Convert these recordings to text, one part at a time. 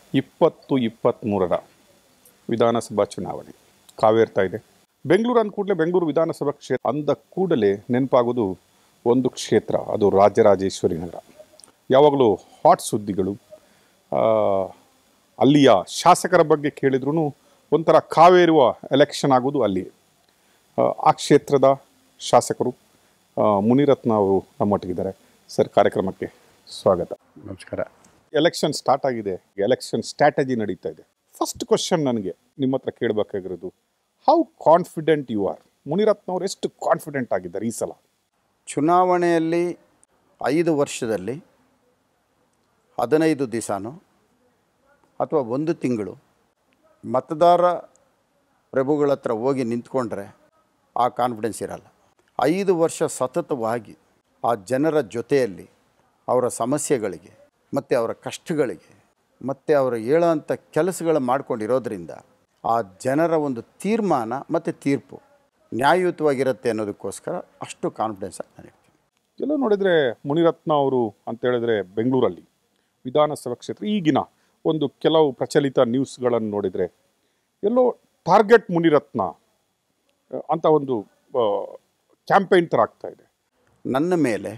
ಇಪ್ಪತ್ತು ಇಪ್ಪತ್ತ್ಮೂರರ ವಿಧಾನಸಭಾ ಚುನಾವಣೆ ಕಾವೇರ್ತಾ ಇದೆ ಬೆಂಗಳೂರು ಅಂದ ಕೂಡಲೇ ಬೆಂಗಳೂರು ವಿಧಾನಸಭಾ ಕ್ಷೇತ್ರ ಅಂದ ಕೂಡಲೇ ನೆನಪಾಗೋದು ಒಂದು ಕ್ಷೇತ್ರ ಅದು ರಾಜರಾಜೇಶ್ವರಿ ನಗರ ಯಾವಾಗಲೂ ಹಾಟ್ ಸುದ್ದಿಗಳು ಆ, ಅಲ್ಲಿಯ ಶಾಸಕರ ಬಗ್ಗೆ ಕೇಳಿದ್ರೂ ಒಂಥರ ಕಾವೇರುವ ಎಲೆಕ್ಷನ್ ಆಗೋದು ಅಲ್ಲಿ ಆ, ಆ ಕ್ಷೇತ್ರದ ಶಾಸಕರು ಆ, ಮುನಿರತ್ನ ಅವರು ನಮ್ಮೊಟ್ಟಿಗಿದ್ದಾರೆ ಸರ್ ಕಾರ್ಯಕ್ರಮಕ್ಕೆ ಸ್ವಾಗತ ನಮಸ್ಕಾರ ಎಲೆಕ್ಷನ್ ಸ್ಟಾರ್ಟ್ ಆಗಿದೆ ಎಲೆಕ್ಷನ್ ಸ್ಟ್ರಾಟಜಿ ನಡೀತಾ ಇದೆ ಫಸ್ಟ್ ಕ್ವಶನ್ ನನಗೆ ನಿಮ್ಮ ಹತ್ರ ಕೇಳಬೇಕಾಗಿರೋದು how confident you are Munirathna ಅವರು ಎಷ್ಟು ಕಾನ್ಫಿಡೆಂಟ್ ಆಗಿದ್ದಾರೆ ಈ ಸಲ ಚುನಾವಣೆಯಲ್ಲಿ ಐದು ವರ್ಷದಲ್ಲಿ ಹದಿನೈದು ದಿವಸನೋ ಅಥವಾ ಒಂದು ತಿಂಗಳು ಮತದಾರ ಪ್ರಭುಗಳ ಹತ್ರ ಹೋಗಿ ನಿಂತ್ಕೊಂಡ್ರೆ ಆ ಕಾನ್ಫಿಡೆನ್ಸ್ ಇರಲ್ಲ ಐದು ವರ್ಷ ಸತತವಾಗಿ ಆ ಜನರ ಜೊತೆಯಲ್ಲಿ ಅವರ ಸಮಸ್ಯೆಗಳಿಗೆ ಮತ್ತು ಅವರ ಕಷ್ಟಗಳಿಗೆ ಮತ್ತು ಅವರು ಹೇಳೋಂಥ ಕೆಲಸಗಳು ಮಾಡ್ಕೊಂಡಿರೋದ್ರಿಂದ ಆ ಜನರ ಒಂದು ತೀರ್ಮಾನ ಮತ್ತು ತೀರ್ಪು ನ್ಯಾಯಯುತವಾಗಿರುತ್ತೆ ಅನ್ನೋದಕ್ಕೋಸ್ಕರ ಅಷ್ಟು ಕಾನ್ಫಿಡೆನ್ಸ್ ನಾನು ಇರ್ತೀನಿ ಎಲ್ಲೋ ನೋಡಿದರೆ ಮುನಿರತ್ನ ಅವರು ಅಂತ ಹೇಳಿದ್ರೆ ಬೆಂಗಳೂರಲ್ಲಿ ವಿಧಾನಸಭಾ ಕ್ಷೇತ್ರ ಈಗಿನ ಒಂದು ಕೆಲವು ಪ್ರಚಲಿತ ನ್ಯೂಸ್ಗಳನ್ನು ನೋಡಿದರೆ ಎಲ್ಲೋ ಟಾರ್ಗೆಟ್ ಮುನಿರತ್ನ ಆ, ಅಂತ ಒಂದು ಕ್ಯಾಂಪೇನ್ ಥರ ಆಗ್ತಾ ಇದೆ ನನ್ನ ಮೇಲೆ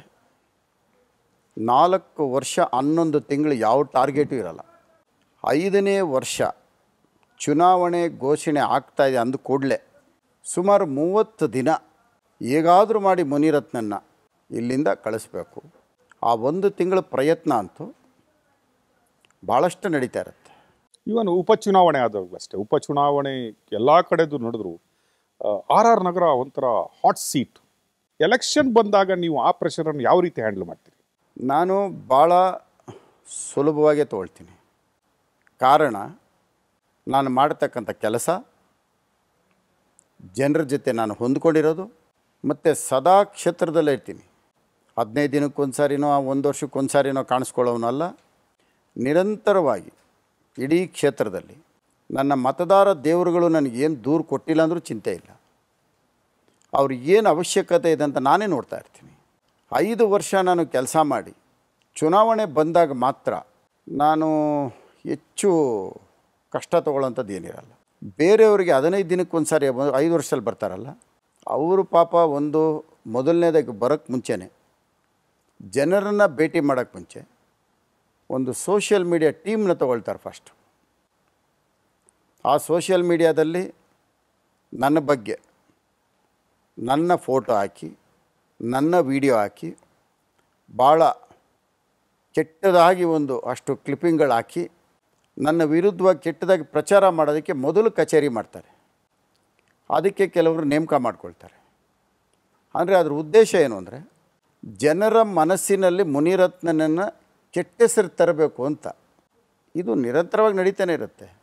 ನಾಲ್ಕು ವರ್ಷ ಹನ್ನೊಂದು ತಿಂಗಳು ಯಾವ ಟಾರ್ಗೆಟು ಇರಲ್ಲ ಐದನೇ ವರ್ಷ ಚುನಾವಣೆ ಘೋಷಣೆ ಆಗ್ತಾ ಇದೆ ಅಂದ ಕೂಡಲೇ ಸುಮಾರು ಮೂವತ್ತು ದಿನ ಹೇಗಾದರೂ ಮಾಡಿ ಮುನಿರತ್ನನ್ನ ಇಲ್ಲಿಂದ ಕಳಿಸ್ಬೇಕು ಆ ಒಂದು ತಿಂಗಳ ಪ್ರಯತ್ನ ಅಂತೂ ಭಾಳಷ್ಟು ನಡೀತಾ ಇರುತ್ತೆ ಇವನ್ ಉಪಚುನಾವಣೆ ಆದಾಗಲೂ ಅಷ್ಟೇ ಉಪಚುನಾವಣೆ ಎಲ್ಲ ಕಡೆದು ನಡೆದ್ರು ಆರ್ ಆರ್ ನಗರ ಒಂಥರ ಹಾಟ್ ಸೀಟ್ ಎಲೆಕ್ಷನ್ ಬಂದಾಗ ನೀವು ಆ ಪ್ರೆಷರನ್ನು ಯಾವ ರೀತಿ ಹ್ಯಾಂಡಲ್ ಮಾಡ್ತೀರಿ ನಾನು ಭಾಳ ಸುಲಭವಾಗೇ ತೊಗೊಳ್ತೀನಿ ಕಾರಣ ನಾನು ಮಾಡ್ತಕ್ಕಂಥ ಕೆಲಸ ಜನರ ಜೊತೆ ನಾನು ಹೊಂದ್ಕೊಂಡಿರೋದು ಮತ್ತು ಸದಾ ಕ್ಷೇತ್ರದಲ್ಲೇ ಇರ್ತೀನಿ ಹದಿನೈದು ದಿನಕ್ಕೊಂದು ಸಾರಿನೋ ಒಂದು ವರ್ಷಕ್ಕೊಂದು ಸಾರಿನೋ ಕಾಣಿಸ್ಕೊಳ್ಳೋನಲ್ಲ ನಿರಂತರವಾಗಿ ಇಡೀ ಕ್ಷೇತ್ರದಲ್ಲಿ ನನ್ನ ಮತದಾರ ದೇವರುಗಳು ನನಗೇನು ದೂರು ಕೊಟ್ಟಿಲ್ಲ ಅಂದರೂ ಚಿಂತೆ ಇಲ್ಲ ಅವ್ರಿಗೆ ಏನು ಅವಶ್ಯಕತೆ ಇದೆ ಅಂತ ನಾನೇ ನೋಡ್ತಾ ಇರ್ತೀನಿ ಐದು ವರ್ಷ ನಾನು ಕೆಲಸ ಮಾಡಿ ಚುನಾವಣೆ ಬಂದಾಗ ಮಾತ್ರ ನಾನು ಹೆಚ್ಚು ಕಷ್ಟ ತೊಗೊಳ್ಳೋಂಥದ್ದು ಏನಿರಲ್ಲ ಬೇರೆಯವರಿಗೆ ಹದಿನೈದು ದಿನಕ್ಕೆ ಒಂದು ಸಾರಿ ಬ- ಐದು ವರ್ಷದಲ್ಲಿ ಬರ್ತಾರಲ್ಲ ಅವರು ಪಾಪ ಒಂದು ಮೊದಲನೇದಾಗಿ ಬರೋಕ್ಕೆ ಮುಂಚೆನೇ ಜನರನ್ನು ಭೇಟಿ ಮಾಡೋಕ್ಕೆ ಮುಂಚೆ ಒಂದು ಸೋಷಿಯಲ್ ಮೀಡಿಯಾ ಟೀಮ್ನ ತೊಗೊಳ್ತಾರೆ ಫಸ್ಟ್ ಆ ಸೋಷಿಯಲ್ ಮೀಡಿಯಾದಲ್ಲಿ ನನ್ನ ಬಗ್ಗೆ ನನ್ನ ಫೋಟೋ ಹಾಕಿ ನನ್ನ ವಿಡಿಯೋ ಹಾಕಿ ಭಾಳ ಕೆಟ್ಟದಾಗಿ ಒಂದು ಅಷ್ಟು ಕ್ಲಿಪ್ಪಿಂಗ್ಗಳು ಹಾಕಿ ನನ್ನ ವಿರುದ್ಧವಾಗಿ ಕೆಟ್ಟದಾಗಿ ಪ್ರಚಾರ ಮಾಡೋದಕ್ಕೆ ಮೊದಲು ಕಚೇರಿ ಮಾಡ್ತಾರೆ ಅದಕ್ಕೆ ಕೆಲವರು ನೇಮಕ ಮಾಡ್ಕೊಳ್ತಾರೆ ಅಂದರೆ ಅದರ ಉದ್ದೇಶ ಏನು ಅಂದರೆ ಜನರ ಮನಸ್ಸಿನಲ್ಲಿ ಮುನಿರತ್ನನನ್ನು ಕೆಟ್ಟ ಹೆಸರು ತರಬೇಕು ಅಂತ ಇದು ನಿರಂತರವಾಗಿ ನಡೀತಾನೆ ಇರುತ್ತೆ